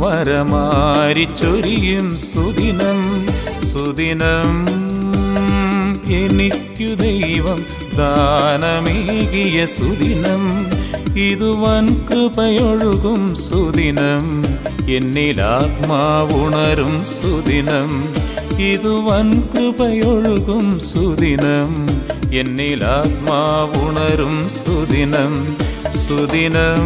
വരമാരിച്ചൊരിയും സുദിനം സുദിനം എനിക്കു ദൈവം ദാനമേകിയ സുദിനം ഇതു വൻ കൃപയൊഴുകും സുദിനം എന്നിലാത്മാവുണരും സുദിനം ഇതു വൻ കൃപയൊഴുകും സുദിനം എന്നിലാത്മാവുണരും സുദിനം സുദിനം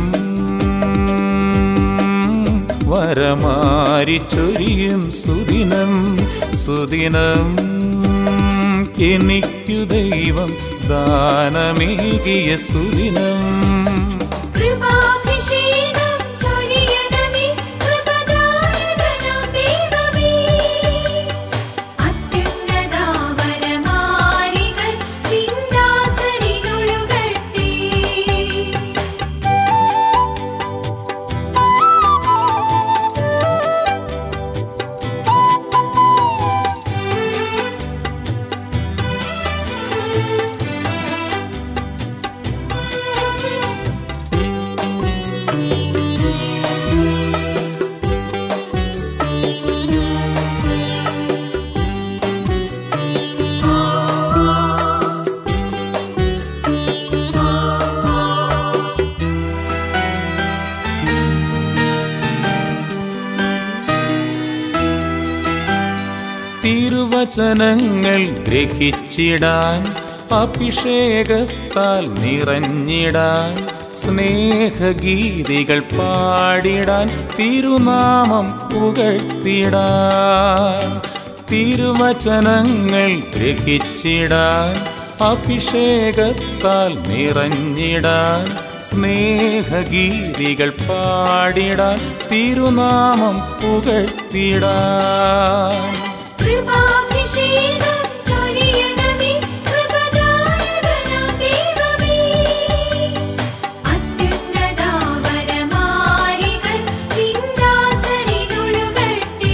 വരമാരിച്ചൊരിയും സുദിനം സുദിനം എനിക്കു ദൈവം ദാനമേകിയ സുദിനം കൃപാഭിഷേകം ചൊരിയണമേ കൃപദായകനാം ദൈവമേ അത്യുന്നതാവരമാരികൾ നിന്ദാസരിലൊഴുകട്ടെ തിരുവചനങ്ങൾ ഗ്രഹിച്ചിടാൻ അഭിഷേകത്താൽ നിറഞ്ഞിടാൻ സ്നേഹഗീതികൾ പാടിടാൻ തിരുനാമം പുകഴ്ത്തിടാൻ തിരുവചനങ്ങൾ ഗ്രഹിച്ചിടാൻ അഭിഷേകത്താൽ നിറഞ്ഞിടാൻ സ്നേഹഗീതികൾ പാടിടാൻ തിരുനാമം പുകഴ്ത്തിടാൻ കൃപാഭിഷേകം ചൊരിയണമേ കൃപദായകനാം ദൈവമേ അത്യുന്നതാവരമാരികൾ നിന്ദാസരിലൊഴുകട്ടെ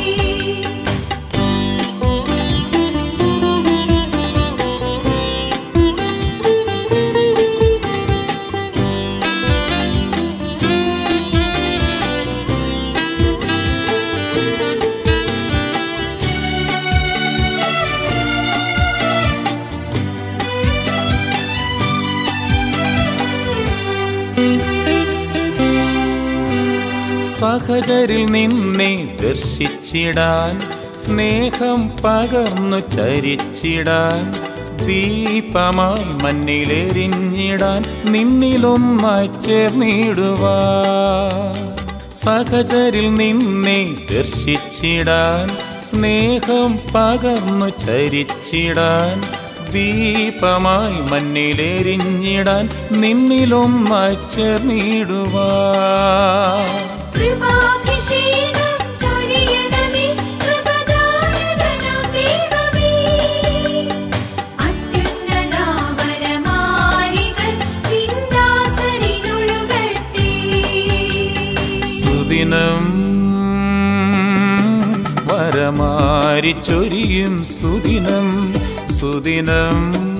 സഹചരിൽ നിന്നെ ദർശിച്ചിടാൻ സ്നേഹം പകർന്നു ചരിച്ചിടാൻ ദീപമായി മണ്ണിലെരിഞ്ഞിടാൻ നിന്നിലൊന്നായി ചേർന്നിടുവാൻ സഹചരിൽ നിന്നെ ദർശിച്ചിടാൻ സ്നേഹം പകർന്നു ചരിച്ചിടാൻ ദീപമായി മണ്ണിലെരിഞ്ഞിടാൻ നിന്നിലൊന്നായി ചേർന്നിടുവാൻ കൃപാഭിഷേകം ചൊരിയണമേ കൃപദായകനാം ദൈവമേ അത്യുന്നതാവരമാരികൾ നിന്ദാസരിലൊഴുകട്ടെ സുദിനം വരമാരിച്ചൊരിയും സുദിനം സുദിനം